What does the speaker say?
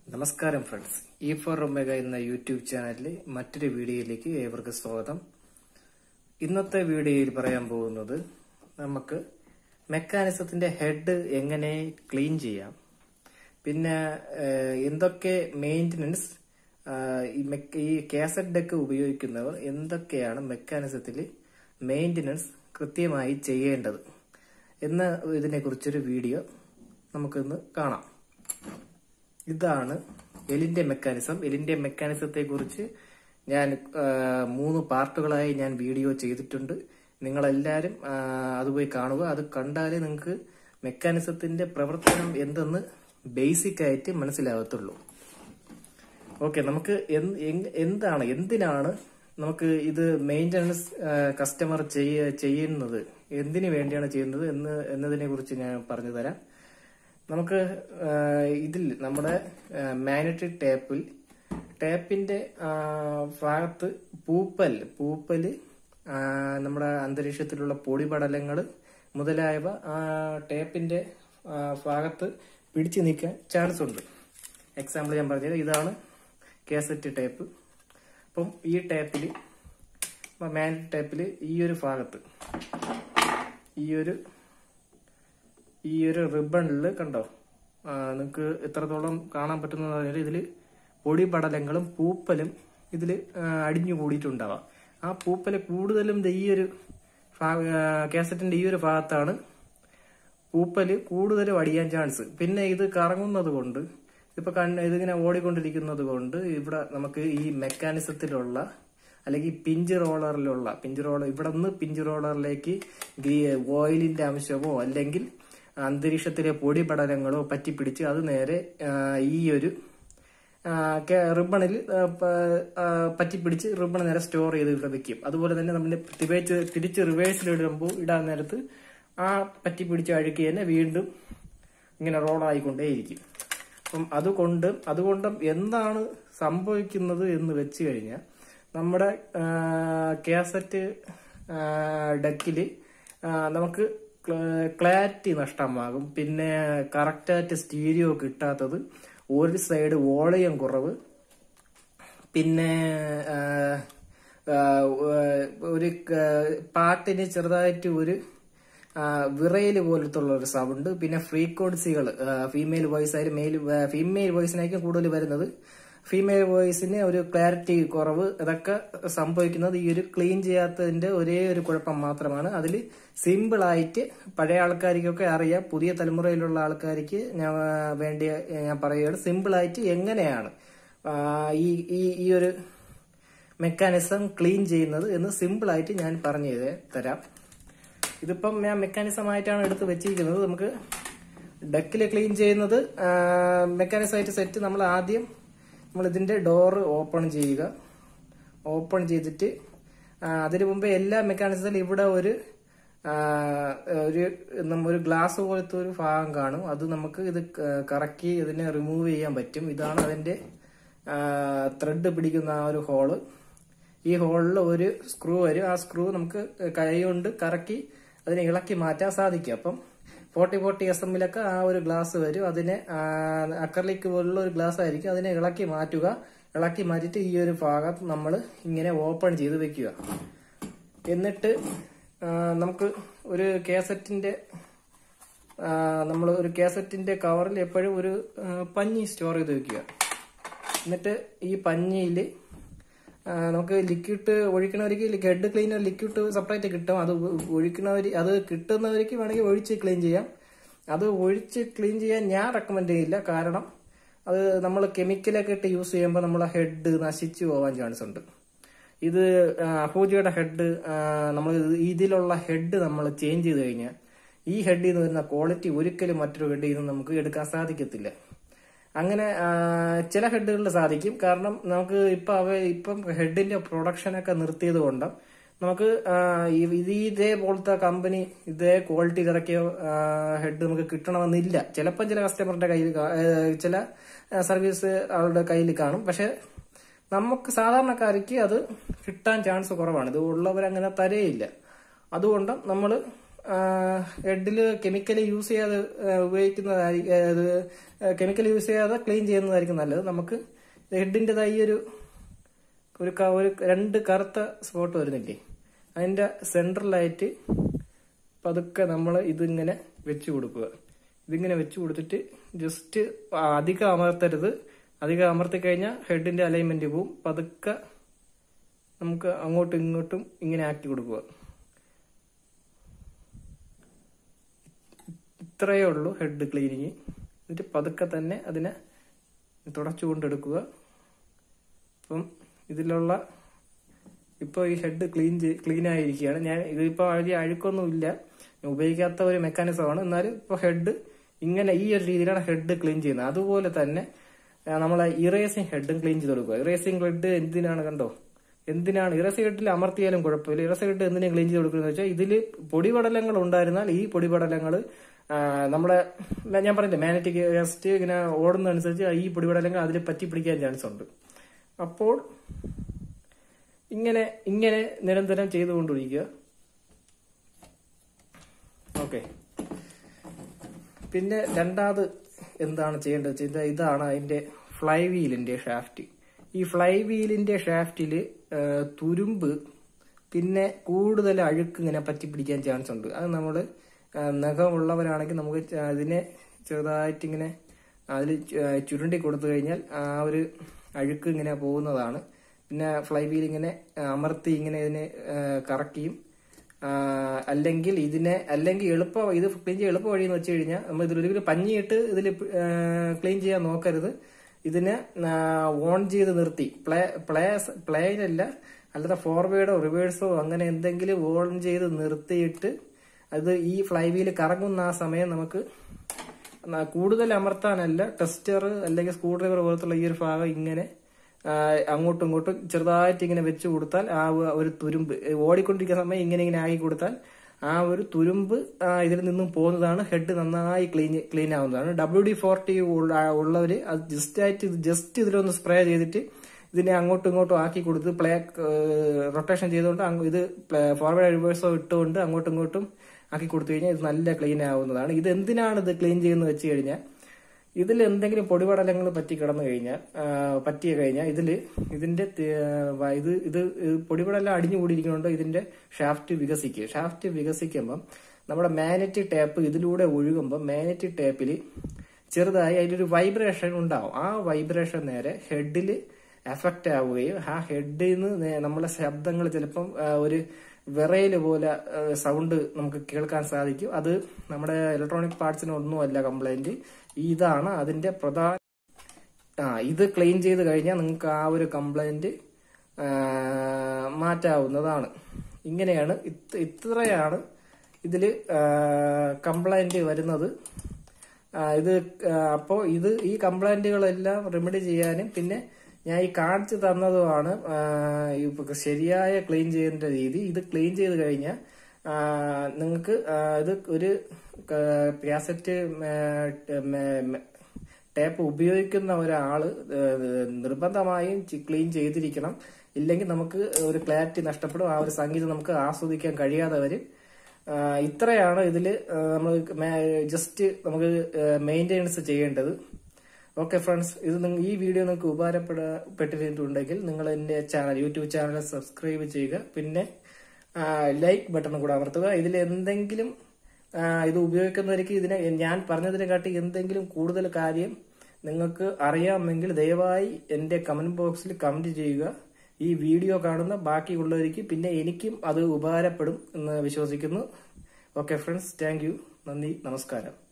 നമസ്കാരം friends E four Omega എന്ന YouTube ചാനലിലെ മറ്റൊരു വീഡിയോയിലേക്ക് ഏവർക്ക് സ്വാഗതം ഇന്നത്തെ വീഡിയോയിൽ പറയാൻ പോകുന്നത് നമുക്ക് മെക്കാനിസത്തിന്റെ ഹെഡ് എങ്ങനെ ക്ലീൻ ചെയ്യാം പിന്നെ ഏഹ്, എന്തൊക്കെ മെയിൻ്റനൻസ് ഈ മെക്ക- ഈ കാസറ്റ് ഡെക്ക് ഉപയോഗിക്കുന്നവർ എന്തൊക്കെയാണ് മെക്കാനിസത്തിൽ മെയിൻ്റനൻസ് കൃത്യമായി ചെയ്യേണ്ടത് എന്ന ഇതിനെക്കുറിച്ചൊരു വീഡിയോ നമുക്കിന്ന് കാണാം ഇതാണ് എലിന്റെ മെക്കാനിസം എലിന്റെ മെക്കാനിസത്തെ കുറിച്ച് ഞാൻ ആ, മൂന്ന് പാർട്ടുകളായി ഞാൻ വീഡിയോ ചെയ്തിട്ടുണ്ട് നിങ്ങളെല്ലാരും ആ, അത് പോയി കാണുക അത് കണ്ടാലേ നിങ്ങൾക്ക് മെക്കാനിസത്തിന്റെ പ്രവർത്തനം എന്തെന്ന് ബേസിക് ആയിട്ട് മനസ്സിലാകത്തുള്ളൂ ഓക്കെ നമുക്ക് എന്ത്- എങ്- എന്താണ് എന്തിനാണ് നമുക്ക് ഇത് മെയിൻ്റനൻസ് കസ്റ്റമർ ചെയ്യ ചെയ്യുന്നത് എന്തിനു വേണ്ടിയാണ് ചെയ്യുന്നത് എന്ന് എന്നതിനെ കുറിച്ച് ഞാൻ പറഞ്ഞു തരാം നമുക്ക് ആ, ഇതിൽ നമ്മുടെ മാഗ്നറ്റിക് ടേപ്പിൽ ടേപ്പിന്റെ ആ, ഭാഗത്ത് പൂപ്പൽ പൂപ്പല് ആ, നമ്മുടെ അന്തരീക്ഷത്തിലുള്ള പൊടിപടലങ്ങൾ മുതലായവ ആ ടേപ്പിന്റെ ആ, ഭാഗത്ത് പിടിച്ചു നിൽക്കാൻ ചാൻസ് ഉണ്ട് എക്സാമ്പിൾ ഞാൻ പറഞ്ഞത് ഇതാണ് കേസറ്റ് ടേപ്പ് അപ്പം ഈ ടേപ്പിൽ മാഗ്നറ്റിക് ടേപ്പിൽ ഈ ഒരു ഭാഗത്ത് ഈ ഒരു ഈ ഒരു റിബണിൽ കണ്ടോ നിങ്ങൾക്ക് എത്രത്തോളം കാണാൻ പറ്റുന്ന പറഞ്ഞാൽ ഇതിൽ പൊടി പടലങ്ങളും പൂപ്പലും ഇതിൽ അടിഞ്ഞു കൂടിയിട്ടുണ്ടാവാം ആ പൂപ്പല് കൂടുതലും ദേ ഈ ഒരു കാസറ്റിന്റെ ഈ ഒരു ഭാഗത്താണ് പൂപ്പല് കൂടുതലും അടിയാൻ ചാൻസ് പിന്നെ ഇത് കറങ്ങുന്നത് കൊണ്ട് ഇപ്പൊ കണ്ണ് ഇതിങ്ങനെ ഓടിക്കൊണ്ടിരിക്കുന്നത് കൊണ്ട് ഇവിടെ നമുക്ക് ഈ മെക്കാനിസത്തിലുള്ള അല്ലെങ്കിൽ പിഞ്ച് റോളറിലുള്ള പിഞ്ച് റോളർ ഇവിടെ നിന്ന് പിഞ്ച് റോളറിലേക്ക് ഈ ഓയിലിന്റെ അംശമോ അല്ലെങ്കിൽ അന്തരീക്ഷത്തിലെ പൊടി പടലങ്ങളോ പറ്റിപ്പിടിച്ച് അത് നേരെ ആ, ഈ ഒരു റിബണിൽ പറ്റിപ്പിടിച്ച് റിബൺ നേരെ സ്റ്റോർ ചെയ്ത് ഇവിടെ വെക്കും അതുപോലെ തന്നെ നമ്മൾ തിരിച്ച് തിരിച്ച് റിവേഴ്സിൽ ഇടുമ്പോൾ ഇടാൻ നേരത്ത് ആ പറ്റിപ്പിടിച്ച അഴുക്ക് തന്നെ വീണ്ടും ഇങ്ങനെ റോളായിക്കൊണ്ടേയിരിക്കും അപ്പം അതുകൊണ്ട് അതുകൊണ്ട് എന്താണ് സംഭവിക്കുന്നത് എന്ന് വെച്ച് കഴിഞ്ഞാൽ നമ്മുടെ കാസറ്റ് ഡെക്കിൽ നമുക്ക് ക്ലാരിറ്റി നഷ്ടമാകും പിന്നെ കറക്റ്റായിട്ട് സ്റ്റീരിയോ കിട്ടാത്തത് ഒരു സൈഡ് വോളിയം കുറവ് പിന്നെ ആ, ആ, ഒരു ക- പാട്ടിന് ചെറുതായിട്ട് ഒരു വിറയല് പോലത്തുള്ള ഒരു സൗണ്ട് പിന്നെ ഫ്രീക്വൻസികൾ ഫീമെയിൽ വോയിസ് ആയാലും മെയിൽ ഫീമെയിൽ വോയിസിനായിരിക്കും കൂടുതൽ വരുന്നത് ഫീമെയിൽ വോയിസിന് ഒരു ക്ലാരിറ്റി കുറവ് ഇതൊക്കെ സംഭവിക്കുന്നത് ഈ ഒരു ക്ലീൻ ചെയ്യാത്തതിന്റെ ഒരേ ഒരു കുഴപ്പം മാത്രമാണ് അതിൽ സിമ്പിൾ ആയിട്ട് പഴയ ആൾക്കാർക്കൊക്കെ അറിയാം പുതിയ തലമുറയിലുള്ള ആൾക്കാർക്ക് ഞാൻ ആ, വേണ്ടി ഞാൻ പറയുകയാണ് സിമ്പിൾ ആയിട്ട് എങ്ങനെയാണ് ആ, ഈ ഈ ഈ ഒരു മെക്കാനിസം ക്ലീൻ ചെയ്യുന്നത് എന്ന് സിമ്പിൾ ആയിട്ട് ഞാൻ പറഞ്ഞു തര- തരാം ഇതിപ്പം ഞാൻ മെക്കാനിസം ആയിട്ടാണ് എടുത്ത് വെച്ചിരിക്കുന്നത് നമുക്ക് ഡെക്കിൽ ക്ലീൻ ചെയ്യുന്നത് മെക്കാനിസം ആയിട്ട് സെറ്റ് നമ്മൾ ആദ്യം നമ്മൾ ഇതിന്റെ ഡോറ് ഓപ്പൺ ചെയ്യുക ഓപ്പൺ ചെയ്തിട്ട് ആ, അതിനു മുമ്പേ എല്ലാ മെക്കാനിസത്തിലും ഇവിടെ ഒരു ആ, ഒരു നമ്മ- ഒരു ഗ്ലാസ് പോലത്തെ ഒരു ഭാഗം കാണും അത് നമുക്ക് ഇത് ക- കറക്കി ഇതിനെ റിമൂവ് ചെയ്യാൻ പറ്റും ഇതാണ് അതിന്റെ ത്രെഡ് പിടിക്കുന്ന ആ ഒരു ഹോള് ഈ ഹോളിൽ ഒരു സ്ക്രൂ വരും ആ സ്ക്രൂ നമുക്ക് കൈ കൊണ്ട് കറക്കി അതിനെ ഇളക്കി മാറ്റാൻ സാധിക്കും അപ്പം ഫോർട്ടി ഫോർട്ടി എസ് എമ്മിലൊക്കെ ആ ഒരു ഗ്ലാസ് വരും അതിനെ അക്കർലിക്ക് പോലുള്ള ഒരു ഗ്ലാസ് ആയിരിക്കും അതിനെ ഇളക്കി മാറ്റുക ഇളക്കി മാറ്റിയിട്ട് ഈ ഒരു ഭാഗം നമ്മൾ ഇങ്ങനെ ഓപ്പൺ ചെയ്ത് വെക്കുക എന്നിട്ട് ആ, നമുക്ക് ഒരു കേസറ്റിന്റെ നമ്മൾ ഒരു കേസറ്റിന്റെ കവറിൽ എപ്പോഴും ഒരു ആ, പഞ്ഞി സ്റ്റോർ ചെയ്ത് വെക്കുക എന്നിട്ട് ഈ പഞ്ഞിയിൽ നമുക്ക് ലിക്വിഡ് ഒഴിക്കണവർക്ക് ഹെഡ് ക്ലീനർ ലിക്വിഡ് സെപ്പറേറ്റ് കിട്ടും അത് ഒഴിക്കണവർ അത് കിട്ടുന്നവർക്ക് വേണമെങ്കിൽ ഒഴിച്ച് ക്ലീൻ ചെയ്യാം അത് ഒഴിച്ച് ക്ലീൻ ചെയ്യാൻ ഞാൻ റെക്കമെൻഡ് ചെയ്യില്ല കാരണം അത് നമ്മൾ കെമിക്കലൊക്കെ ഇട്ട് യൂസ് ചെയ്യുമ്പോൾ നമ്മളെ ഹെഡ് നശിച്ചു പോകാൻ ചാൻസ് ഉണ്ട് ഇത് അഹൂജിയുടെ ഹെഡ് നമ്മൾ ഇതിലുള്ള ഹെഡ് നമ്മൾ ചേഞ്ച് ചെയ്ത് കഴിഞ്ഞാൽ ഈ ഹെഡിൽ നിന്ന് വരുന്ന ക്വാളിറ്റി ഒരിക്കലും മറ്റൊരു ഹെഡിൽ നിന്ന് നമുക്ക് എടുക്കാൻ സാധിക്കത്തില്ല അങ്ങനെ ആ, ചില ഹെഡുകളിൽ സാധിക്കും കാരണം നമുക്ക് ഇപ്പൊ അവ ഇപ്പം ഹെഡിന്റെ പ്രൊഡക്ഷനൊക്കെ നിർത്തിയത് കൊണ്ട് നമുക്ക് ആ, ഈ- ഇത് ഇതേപോലത്തെ കമ്പനി ഇതേ ക്വാളിറ്റി ഇറക്കിയ ഹെഡ് നമുക്ക് കിട്ടണമെന്നില്ല ചിലപ്പം ചില കസ്റ്റമറിന്റെ കയ്യിൽ കാ- ഏ, ചില സർവീസ് ആളുടെ കയ്യിൽ കാണും പക്ഷെ നമുക്ക് സാധാരണക്കാർക്ക് അത് കിട്ടാൻ ചാൻസ് കുറവാണ് ഇത് ഉള്ളവരങ്ങനെ തരേയില്ല അതുകൊണ്ട് നമ്മൾ ഹെഡിൽ കെമിക്കൽ യൂസ് ചെയ്യാതെ ആ, ഉപയോഗിക്കുന്നതായിരിക്കും അത് കെമിക്കൽ യൂസ് ചെയ്യാതെ ക്ലീൻ ചെയ്യുന്നതായിരിക്കും നല്ലത് നമുക്ക് ഹെഡിൻ്റെതായി ഒരു ഒരു ക- ഒരു രണ്ട് കറുത്ത സ്പോട്ട് വരുന്നില്ലേ അതിന്റെ സെൻട്രലായിട്ട് പതുക്കെ നമ്മൾ ഇതിങ്ങനെ വെച്ച് കൊടുക്കുക ഇതിങ്ങനെ വെച്ച് കൊടുത്തിട്ട് ജസ്റ്റ് അധികം അമർത്തരുത് അധികം അമർത്തി കഴിഞ്ഞാൽ ഹെഡിന്റെ അലൈൻമെന്റ് പോവും പതുക്കെ നമുക്ക് അങ്ങോട്ടും ഇങ്ങോട്ടും ഇങ്ങനെ ആക്കി കൊടുക്കുക ഇത്രയേ ഉള്ളൂ ഹെഡ് ക്ലീനിങ് എന്നിട്ട് പതുക്കെ തന്നെ അതിനെ തുടച്ചുകൊണ്ടെടുക്കുക അപ്പം ഇതിലുള്ള ഇപ്പോൾ ഈ ഹെഡ് ക്ലീൻ ക്ലീൻ ആയിരിക്കുകയാണ് ഞാൻ ഇതിപ്പോൾ വലിയ അഴുക്കൊന്നും ഇല്ല ഞാൻ ഉപയോഗിക്കാത്ത ഒരു മെക്കാനിസമാണ് എന്നാലും ഇപ്പോൾ ഹെഡ് ഇങ്ങനെ ഈ ഒരു രീതിയിലാണ് ഹെഡ് ക്ലീൻ ചെയ്യുന്നത് അതുപോലെ തന്നെ ആ, നമ്മളെ ഇറേസിങ് ഹെഡും ക്ലീൻ ചെയ്ത് കൊടുക്കുക ഇറേസിങ് ഹെഡ് എന്തിനാണ് കണ്ടോ എന്തിനാണ് ഇറസി ഹെഡിൽ അമർത്തിയാലും കുഴപ്പമില്ല ഇറസി ഹെഡ് എന്തിനാണ് ക്ലീൻ ചെയ്ത് കൊടുക്കുന്നത് വെച്ചാൽ ഇതിൽ പൊടിപടലങ്ങൾ ഉണ്ടായിരുന്നാൽ ഈ പൊടിപടലങ്ങൾ നമ്മുടെ ഞാൻ പറഞ്ഞില്ലേ മാഗ്നറ്റിക് വേസ്റ്റ് ഇങ്ങനെ ഓടുന്നതനുസരിച്ച് ഈ പൊടിപടലങ്ങൾ അതിൽ പറ്റി പിടിക്കാൻ ചാൻസ് ഉണ്ട് അപ്പോൾ ഇങ്ങനെ ഇങ്ങനെ നിരന്തരം ചെയ്തുകൊണ്ടിരിക്കുക ഓക്കെ പിന്നെ രണ്ടാമത് എന്താണ് ചെയ്യേണ്ടത് വെച്ചാൽ ഇതാണ് അതിന്റെ ഫ്ലൈ വീലിന്റെ ഷാഫ്റ്റ് ഈ ഫ്ലൈ വീലിന്റെ ഷാഫ്റ്റില് തുരുമ്പ് പിന്നെ കൂടുതൽ അഴുക്ക് ഇങ്ങനെ പറ്റി പിടിക്കാൻ ചാൻസ് ഉണ്ട് അത് നമ്മൾ നഖമുള്ളവരാണെങ്കിൽ നമുക്ക് ച- അതിനെ ചെറുതായിട്ട് ഇങ്ങനെ അതിൽ ചുരുണ്ടി കൊടുത്തു കഴിഞ്ഞാൽ ആ ഒരു അഴുക്ക് ഇങ്ങനെ പോകുന്നതാണ് പിന്നെ ഫ്ലൈ വീൽ ഇങ്ങനെ ആ, അമർത്തി ഇങ്ങനെ ഇതിനെ ആ, കറക്കിയും ആ, അല്ലെങ്കിൽ ഇതിനെ അല്ലെങ്കിൽ എളുപ്പ ഇത് ക്ലീൻ ചെയ്യാൻ എളുപ്പ വഴിയെന്ന് വെച്ച് കഴിഞ്ഞാൽ നമ്മൾ ഇതിലൊരു പഞ്ഞിയിട്ട് ഇതിൽ ക്ലീൻ ചെയ്യാൻ നോക്കരുത് ഇതിനെ ഓൺ ചെയ്ത് നിർത്തി പ്ലേ പ്ലേ പ്ലേയിലല്ല അല്ലാതെ ഫോർവേഡോ റിവേഴ്സോ അങ്ങനെ എന്തെങ്കിലും ഓൺ ചെയ്ത് നിർത്തിയിട്ട് അത് ഈ ഫ്ലൈ വീല് കറങ്ങുന്ന ആ സമയം നമുക്ക് ന- കൂടുതൽ അമർത്താനല്ല ടെസ്റ്റർ അല്ലെങ്കിൽ സ്ക്രൂ ഡ്രൈവർ പോലത്തുള്ള ഈ ഒരു ഭാഗം ഇങ്ങനെ ആ, അങ്ങോട്ടും ഇങ്ങോട്ടും ചെറുതായിട്ട് ഇങ്ങനെ വെച്ച് കൊടുത്താൽ ആ ഒ- ഒരു തുരുമ്പ് ഏ, ഓടിക്കൊണ്ടിരിക്കുന്ന സമയം ഇങ്ങനെ ഇങ്ങനെ ആക്കി കൊടുത്താൽ ആ ഒരു തുരുമ്പ് ആ, ഇതിൽ നിന്നും പോകുന്നതാണ് ഹെഡ് നന്നായി ക്ലീൻ ക്ലീൻ ആവുന്നതാണ് ഡബ്ല്യു ഡി ഫോർട്ടി ഉള്ളവര് അത് ജസ്റ്റ് ആയിട്ട് ഇത് ജസ്റ്റ് ഇതിലൊന്ന് സ്പ്രേ ചെയ്തിട്ട് ഇതിനെ അങ്ങോട്ടും ഇങ്ങോട്ടും ആക്കി കൊടുത്ത് പ്ലേ റൊട്ടേഷൻ ചെയ്തുകൊണ്ട് അങ്ങ് ഇത് ഫോർവേഡ് റിവേഴ്സോ ഇട്ടുകൊണ്ട് അങ്ങോട്ടും ഇങ്ങോട്ടും ആക്കി കൊടുത്തു കഴിഞ്ഞാൽ ഇത് നല്ല ക്ലീൻ ആവുന്നതാണ് ഇത് എന്തിനാണ് ഇത് ക്ലീൻ ചെയ്യുന്നത് വെച്ച് കഴിഞ്ഞാൽ ഇതിൽ എന്തെങ്കിലും പൊടിപടലങ്ങൾ പറ്റി കിടന്നു കഴിഞ്ഞാൽ ആ, പറ്റിയ കഴിഞ്ഞാൽ ഇതിൽ ഇതിന്റെ തി- വ- ഇത് ഇത് ഇത് പൊടിപടലം അടിഞ്ഞു കൂടിയിരിക്കുന്നുണ്ട് ഇതിന്റെ ഷാഫ്റ്റ് വികസിക്കുക ഷാഫ്റ്റ് വികസിക്കുമ്പം നമ്മുടെ മാഗ്നറ്റിക് ടേപ്പ് ഇതിലൂടെ ഒഴുകുമ്പോൾ മാഗ്നറ്റിക് ടേപ്പിൽ ചെറുതായി അതിലൊരു വൈബ്രേഷൻ ഉണ്ടാവും ആ വൈബ്രേഷൻ നേരെ ഹെഡിൽ എഫക്റ്റ് ആവുകയും ആ ഹെഡിൽ നിന്ന് നമ്മളെ ശബ്ദങ്ങൾ ചിലപ്പം ആ, ഒരു വിറയല് പോലെ സൗണ്ട് നമുക്ക് കേൾക്കാൻ സാധിക്കും അത് നമ്മുടെ ഇലക്ട്രോണിക് പാർട്സിനൊന്നും അല്ല കംപ്ലൈന്റ് ഇതാണ് അതിന്റെ പ്രധാന ആ ഇത് ക്ലീൻ ചെയ്ത് കഴിഞ്ഞാൽ നിങ്ങൾക്ക് ആ ഒരു കംപ്ലൈന്റ് മാറ്റാവുന്നതാണ് ഇങ്ങനെയാണ് ഇത് ഇത്രയാണ് ഇതില് കംപ്ലൈന്റ് വരുന്നത് ആ, ഇത് അപ്പോൾ ഇത് ഈ കംപ്ലൈന്റുകളെല്ലാം റെമഡി ചെയ്യാനും പിന്നെ ഞാൻ ഈ കാണിച്ചു തന്നതുമാണ് ആ, ഇപ്പൊ ശരിയായ ക്ലീൻ ചെയ്യേണ്ട രീതി ഇത് ക്ലീൻ ചെയ്ത് കഴിഞ്ഞാൽ നിങ്ങൾക്ക് ഇത് ഒരു കാസറ്റ് ടേപ്പ് ഉപയോഗിക്കുന്ന ഒരാള് ഏഹ്, നിർബന്ധമായും ക്ലീൻ ചെയ്തിരിക്കണം ഇല്ലെങ്കിൽ നമുക്ക് ഒരു ക്ലാരിറ്റി നഷ്ടപ്പെടും ആ ഒരു സംഗീതം നമുക്ക് ആസ്വദിക്കാൻ കഴിയാതെ വരും ആ, ഇത്രയാണ് ഇതിൽ നമ്മൾ ജസ്റ്റ് നമുക്ക് മെയിൻ്റെനൻസ് ചെയ്യേണ്ടത് ഓക്കെ ഫ്രണ്ട്സ് ഇത് നിങ്ങ- ഈ വീഡിയോ നിങ്ങൾക്ക് ഉപകാരപ്പെട്ടിട്ടുണ്ടെങ്കിൽ നിങ്ങൾ എൻ്റെ ചാനൽ യൂട്യൂബ് ചാനൽ സബ്സ്ക്രൈബ് ചെയ്യുക പിന്നെ ലൈക്ക് ബട്ടൺ കൂടെ അമർത്തുക ഇതിൽ എന്തെങ്കിലും ആ, ഇത് ഉപയോഗിക്കുന്നവർക്ക് ഇതിനെ ഞാൻ പറഞ്ഞതിനെക്കാട്ടി എന്തെങ്കിലും കൂടുതൽ കാര്യം നിങ്ങൾക്ക് അറിയാമെങ്കിൽ ദയവായി എൻ്റെ കമന്റ് ബോക്സിൽ കമന്റ് ചെയ്യുക ഈ വീഡിയോ കാണുന്ന ബാക്കിയുള്ളവർക്ക് പിന്നെ എനിക്കും അത് ഉപകാരപ്പെടും എന്ന് വിശ്വസിക്കുന്നു ഓക്കെ ഫ്രണ്ട്സ് താങ്ക് യു നന്ദി നമസ്കാരം